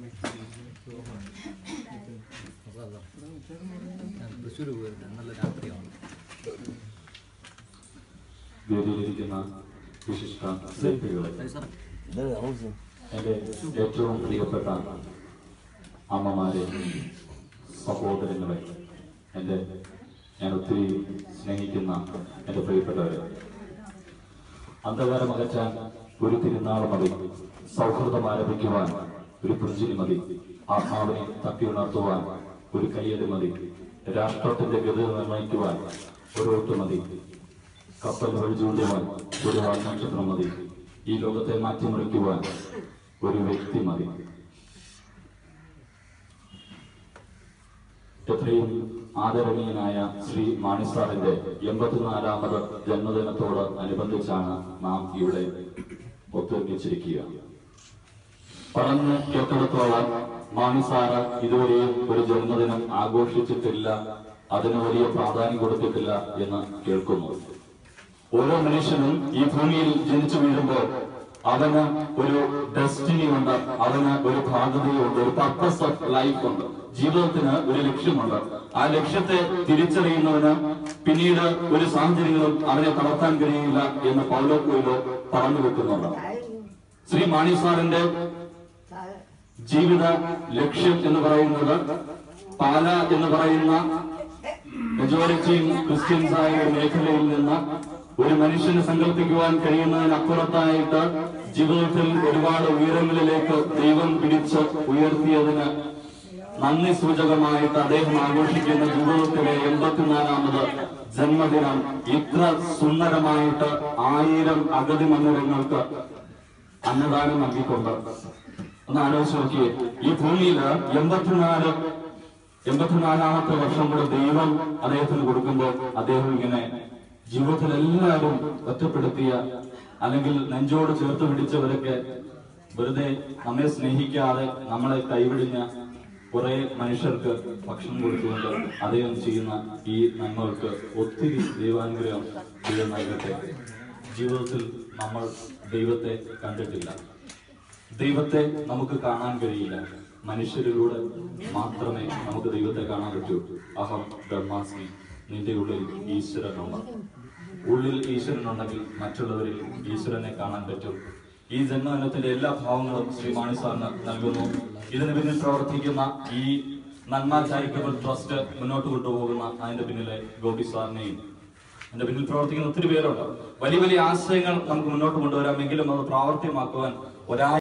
തൃശ്ശൂർ പോയിരുന്നു നല്ല രാത്രിയാണ് വേദിയിലിരിക്കുന്ന വിശിഷ്ട വ്യക്തികളെ എൻ്റെ ഏറ്റവും പ്രിയപ്പെട്ട അമ്മമാരെ സഹോദരങ്ങളെ എൻ്റെ ഞാൻ ഒത്തിരി സ്നേഹിക്കുന്ന എൻ്റെ പ്രിയപ്പെട്ടവരെ അന്ധകാരം അകറ്റാൻ ഒരു തിരുനാൾ മതി സൗഹൃദം ആരംഭിക്കുവാൻ ഒരു പുഞ്ചിരി മതി ആത്മാവിനെ തട്ടി ഉണർത്തുവാൻ ഒരു കയ്യടി മതി രാഷ്ട്രത്തിന്റെ ഗതി നിർണ്ണയിക്കുവാൻ ഒരു ഒട്ട് മതി കപ്പൽ വഴി ചൂണ്ടുവാൻ ഒരു നക്ഷത്രം മതി ഈ ലോകത്തെ മാറ്റിമറിക്കുവാൻ ഒരു വ്യക്തി മതി എത്രയും ആദരണീയനായ ശ്രീ മാണിസാറിന്റെ എൺപത്തിനാലാമത് ജന്മദിനത്തോട് അനുബന്ധിച്ചാണ് നാം ഇവിടെ ഒത്തൊരുമിച്ചിരിക്കുക പറഞ്ഞ് കേട്ടിടത്തോളം മാണിസാറ് ഇതുവരെയും ഒരു ജന്മദിനം ആഘോഷിച്ചിട്ടില്ല അതിന് വലിയ പ്രാധാന്യം കൊടുത്തിട്ടില്ല എന്ന് കേൾക്കുന്നു ഓരോ മനുഷ്യനും ഈ ഭൂമിയിൽ ജനിച്ചു വീഴുമ്പോൾ അവന് ഒരു ഡെസ്റ്റിനി ഉണ്ട് അവന് ഒരു ബാധ്യതയുണ്ട് ഒരു പർപ്പസ് ഓഫ് ലൈഫ് ഉണ്ട് ജീവിതത്തിന് ഒരു ലക്ഷ്യമുണ്ട് ആ ലക്ഷ്യത്തെ തിരിച്ചറിയുന്നവന് പിന്നീട് ഒരു സാഹചര്യങ്ങളും അവനെ തളർത്താൻ കഴിയില്ല എന്ന് പൗലോ കോയിലോ പറഞ്ഞു വെക്കുന്നുണ്ട് ശ്രീ മാണി സാറിന്റെ ജീവിത ലക്ഷ്യം എന്ന് പറയുന്നത് പാല എന്ന് പറയുന്ന മെജോറിറ്റിയും ക്രിസ്ത്യൻസ് ആയ ഒരു മേഖലയിൽ നിന്ന് ഒരു മനുഷ്യന് സങ്കല്പിക്കുവാൻ കഴിയുന്നതിനപ്പുറത്തായിട്ട് ജീവിതത്തിൽ ഒരുപാട് ഉയരങ്ങളിലേക്ക് ദൈവം പിടിച്ച് ഉയർത്തിയതിന് നന്ദി സൂചകമായിട്ട് അദ്ദേഹം ആഘോഷിക്കുന്ന ജീവിതത്തിലെ എൺപത്തിനാലാമത് ജന്മദിനം ഇത്ര സുന്ദരമായിട്ട് ആയിരം അഗതി മന്ദിരങ്ങൾക്ക് അന്നദാനം നൽകിക്കൊണ്ട് ഒന്ന് ആലോചിച്ച് നോക്കിയേ ഈ ഭൂമിയില് എൺപത്തിനാല് എൺപത്തിനാലാമത്തെ വർഷം കൂടെ ദൈവം അദ്ദേഹത്തിന് കൊടുക്കുമ്പോൾ അദ്ദേഹം ഇങ്ങനെ ജീവിതത്തിൽ എല്ലാവരും ഒറ്റപ്പെടുത്തിയ അല്ലെങ്കിൽ നെഞ്ചോട് ചേർത്ത് പിടിച്ചവരൊക്കെ വെറുതെ നമ്മെ സ്നേഹിക്കാതെ നമ്മളെ കൈവിടിഞ്ഞ കുറെ മനുഷ്യർക്ക് ഭക്ഷണം കൊടുത്തുകൊണ്ട് അദ്ദേഹം ചെയ്യുന്ന ഈ നന്മകൾക്ക് ഒത്തിരി ദൈവാനുഗ്രഹം ദൈവം നൽകട്ടെ ജീവിതത്തിൽ നമ്മൾ ദൈവത്തെ കണ്ടിട്ടില്ല ദൈവത്തെ നമുക്ക് കാണാൻ കഴിയില്ല മനുഷ്യരിലൂടെ മാത്രമേ നമുക്ക് ദൈവത്തെ കാണാൻ പറ്റൂ അഹം ബ്രഹ്മാസ്മി നിന്റെ ഉള്ളിൽ ഈശ്വരനുണ്ട് ഉള്ളിൽ ഈശ്വരനുണ്ടെങ്കിൽ മറ്റുള്ളവരിൽ ഈശ്വരനെ കാണാൻ പറ്റും ഈ ജന്മദിനത്തിന്റെ എല്ലാ ഭാവങ്ങളും ശ്രീ മാണി സാറിന് നൽകുന്നു ഇതിന് പിന്നിൽ പ്രവർത്തിക്കുന്ന ഈ നന്മ ചാരിറ്റബിൾ ട്രസ്റ്റ് മുന്നോട്ട് കൊണ്ടുപോകുന്ന അതിന്റെ പിന്നിലെ ഗോപി സാറിനെയും അതിന്റെ പിന്നിൽ പ്രവർത്തിക്കുന്ന ഒത്തിരി പേരുണ്ട് വലിയ വലിയ ആശയങ്ങൾ നമുക്ക് മുന്നോട്ട് കൊണ്ടുവരാമെങ്കിലും അത് പ്രാവർത്തികമാക്കുവാൻ ഒരാ